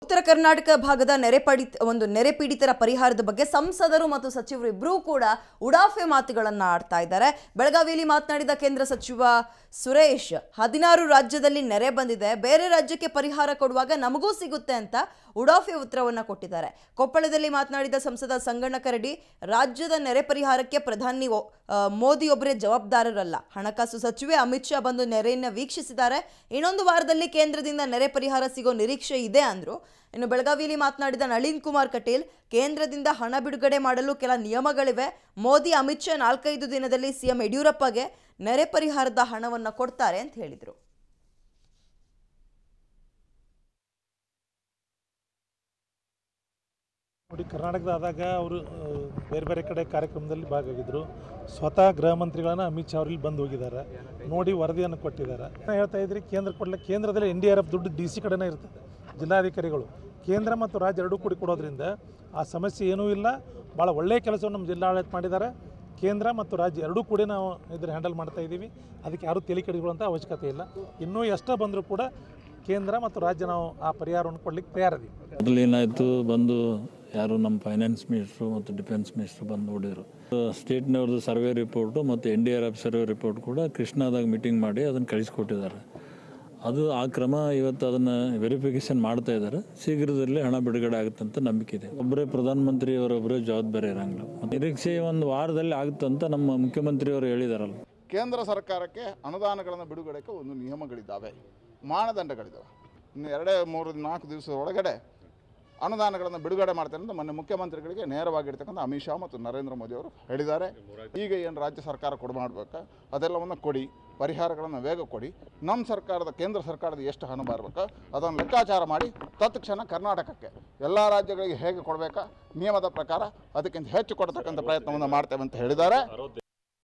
ಉತ್ತರ ಕರ್ನಾಟಕ ಭಾಗದ ನೆರೆ ಪೀಡಿತ ಒಂದು ನೆರೆ ಪೀಡಿತರ ಪರಿಹಾರದ ಬಗ್ಗೆ ಸಂಸದರು ಮತ್ತು ಸಚಿವರು ಇಬ್ಬರೂ ಕೂಡ ಉಡಾಫೆ ಮಾತುಗಳನ್ನ ಆಡ್ತಾ ಇದ್ದಾರೆ ಬೆಳಗಾವಿಯಲ್ಲಿ ಮಾತನಾಡಿದ ಕೇಂದ್ರ ಸಚಿವ ಸುರೇಶ್ ಹದಿನಾರು ರಾಜ್ಯದಲ್ಲಿ ನೆರೆ ಬಂದಿದೆ ಬೇರೆ ರಾಜ್ಯಕ್ಕೆ ಪರಿಹಾರ ಕೊಡುವಾಗ ನಮಗೂ ಸಿಗುತ್ತೆ ಅಂತ ಉಡಾಫೆ ಉತ್ತರವನ್ನ ಕೊಟ್ಟಿದ್ದಾರೆ ಕೊಪ್ಪಳದಲ್ಲಿ ಮಾತನಾಡಿದ ಸಂಸದ ಸಂಗಣ್ಣ ಕರಡಿ ರಾಜ್ಯದ ನೆರೆ ಪರಿಹಾರಕ್ಕೆ ಪ್ರಧಾನಿ ಒ- ಆ, ಮೋದಿಯೊಬ್ಬರೇ ಜವಾಬ್ದಾರರಲ್ಲ ಹಣಕಾಸು ಸಚಿವೆ ಅಮಿತ್ ಶಾ ಬಂದು ನೆರೆಯನ್ನ ವೀಕ್ಷಿಸಿದ್ದಾರೆ ಇನ್ನೊಂದು ವಾರದಲ್ಲಿ ಕೇಂದ್ರದಿಂದ ನೆರೆ ಪರಿಹಾರ ಸಿಗೋ ನಿರೀಕ್ಷೆ ಇದೆ ಅಂದ್ರು ಇನ್ನು ಬೆಳಗಾವಿಯಲ್ಲಿ ಮಾತನಾಡಿದ ನಳಿನ್ ಕುಮಾರ್ ಕಟೀಲ್ ಕೇಂದ್ರದಿಂದ ಹಣ ಬಿಡುಗಡೆ ಮಾಡಲು ಕೆಲ ನಿಯಮಗಳಿವೆ ಮೋದಿ ಅಮಿತ್ ಶಾ ನಾಲ್ಕೈದು ದಿನದಲ್ಲಿ ಸಿಎಂ ಯಡಿಯೂರಪ್ಪಗೆ ನೆರೆ ಪರಿಹಾರದ ಹಣವನ್ನು ಕೊಡ್ತಾರೆ ಅಂತ ಹೇಳಿದರು ನೋಡಿ ಕರ್ನಾಟಕದಾದಾಗ ಅವರು ಬೇರೆ ಬೇರೆ ಕಡೆ ಕಾರ್ಯಕ್ರಮದಲ್ಲಿ ಭಾಗವಾಗಿದ್ದರು ಸ್ವತಃ ಗೃಹ ಮಂತ್ರಿಗಳನ್ನ ಅಮಿತ್ ಶಾ ಅವ್ರಲ್ಲಿ ಬಂದು ಹೋಗಿದ್ದಾರೆ ನೋಡಿ ವರದಿಯನ್ನು ಕೊಟ್ಟಿದ್ದಾರೆ ನಾನು ಹೇಳ್ತಾ ಇದ್ರಿ ಕೇಂದ್ರ ಕೊಡಲಿ ಕೇಂದ್ರದಲ್ಲಿ ಎನ್ ಡಿ ಆರ್ ಎಫ್ ದುಡ್ಡು ಡಿ ಸಿ ಕಡೆನೇ ಇರ್ತದೆ ಜಿಲ್ಲಾಧಿಕಾರಿಗಳು ಕೇಂದ್ರ ಮತ್ತು ರಾಜ್ಯ ಎರಡೂ ಕೂಡಿ ಕೊಡೋದ್ರಿಂದ ಆ ಸಮಸ್ಯೆ ಏನೂ ಇಲ್ಲ ಭಾಳ ಒಳ್ಳೆಯ ಕೆಲಸವನ್ನು ನಮ್ಮ ಜಿಲ್ಲಾಡಳಿತ ಮಾಡಿದ್ದಾರೆ ಕೇಂದ್ರ ಮತ್ತು ರಾಜ್ಯ ಎರಡೂ ಕೂಡಿ ನಾವು ಇದನ್ನು ಹ್ಯಾಂಡಲ್ ಮಾಡ್ತಾ ಇದ್ದೀವಿ ಅದಕ್ಕೆ ಯಾರೂ ತಲೆ ಕೆಡಿಕೊಳ್ಳುವಂಥ ಅವಶ್ಯಕತೆ ಇಲ್ಲ ಇನ್ನೂ ಎಷ್ಟೋ ಬಂದರೂ ಕೂಡ ಕೇಂದ್ರ ಮತ್ತು ರಾಜ್ಯ ನಾವು ಆ ಪರಿಹಾರವನ್ನು ಕೊಡ್ಲಿಕ್ಕೆ ತಯಾರಿದ್ದೀವಿ ಮೊದಲು ಏನಾಯಿತು ಬಂದು ಯಾರು ನಮ್ಮ ಫೈನಾನ್ಸ್ ಮಿನಿಸ್ಟ್ರು ಮತ್ತು ಡಿಫೆನ್ಸ್ ಮಿನಿಸ್ಟ್ರು ಬಂದು ನೋಡಿದರು ಸ್ಟೇಟ್ನವ್ರದ್ದು ಸರ್ವೆ ರಿಪೋರ್ಟು ಮತ್ತು N D R F survey report ಕೂಡ ಕೃಷ್ಣಾದಾಗ ಮೀಟಿಂಗ್ ಮಾಡಿ ಅದನ್ನು ಕಳಿಸ್ಕೊಟ್ಟಿದ್ದಾರೆ ಅದು ಆ ಕ್ರಮ ಇವತ್ತು ಅದನ್ನು ವೆರಿಫಿಕೇಷನ್ ಮಾಡ್ತಾ ಇದ್ದಾರೆ ಶೀಘ್ರದಲ್ಲೇ ಹಣ ಬಿಡುಗಡೆ ಆಗುತ್ತೆ ಅಂತ ನಂಬಿಕೆ ಇದೆ ಒಬ್ಬರೇ ಪ್ರಧಾನಮಂತ್ರಿ ಅವರೊಬ್ಬರೇ ಜವಾಬ್ದಾರಿ ಇರಂಗಿಲ್ಲ ನಿರೀಕ್ಷೆ ಒಂದು ವಾರದಲ್ಲಿ ಆಗುತ್ತೆ ಅಂತ ನಮ್ಮ ಮುಖ್ಯಮಂತ್ರಿಯವರು ಹೇಳಿದಾರಲ್ಲ ಕೇಂದ್ರ ಸರ್ಕಾರಕ್ಕೆ ಅನುದಾನಗಳನ್ನು ಬಿಡುಗಡೆಗೆ ಒಂದು ನಿಯಮಗಳಿದ್ದಾವೆ ಮಾನದಂಡಗಳಿದ್ದಾವೆ ಇನ್ನು ಎರಡೇ ಮೂರು ನಾಲ್ಕು ದಿವಸದ ಒಳಗಡೆ ಅನುದಾನಗಳನ್ನು ಬಿಡುಗಡೆ ಮಾಡ್ತಾರೆ ಅಂತ ಮೊನ್ನೆ ಮುಖ್ಯಮಂತ್ರಿಗಳಿಗೆ ನೇರವಾಗಿರ್ತಕ್ಕಂಥ ಅಮಿತ್ ಶಾ ಮತ್ತು ನರೇಂದ್ರ ಮೋದಿ ಅವರು ಹೇಳಿದ್ದಾರೆ ಈಗ ಏನು ರಾಜ್ಯ ಸರ್ಕಾರ ಕೊಡು ಮಾಡಬೇಕು ಅದೆಲ್ಲವನ್ನು ಕೊಡಿ ಪರಿಹಾರಗಳನ್ನು ಬೇಗ ಕೊಡಿ ನಮ್ಮ ಸರ್ಕಾರದ ಕೇಂದ್ರ ಸರ್ಕಾರದ ಎಷ್ಟು ಹಣ ಬರಬೇಕು ಅದನ್ನು ಲೆಕ್ಕಾಚಾರ ಮಾಡಿ ತತ್ಕ್ಷಣ ಕರ್ನಾಟಕಕ್ಕೆ ಎಲ್ಲ ರಾಜ್ಯಗಳಿಗೆ ಹೇಗೆ ಕೊಡಬೇಕಾ ನಿಯಮದ ಪ್ರಕಾರ ಅದಕ್ಕಿಂತ ಹೆಚ್ಚು ಕೊಡ್ತಕ್ಕಂಥ ಪ್ರಯತ್ನವನ್ನು ಮಾಡ್ತೇವೆ ಅಂತ ಹೇಳಿದ್ದಾರೆ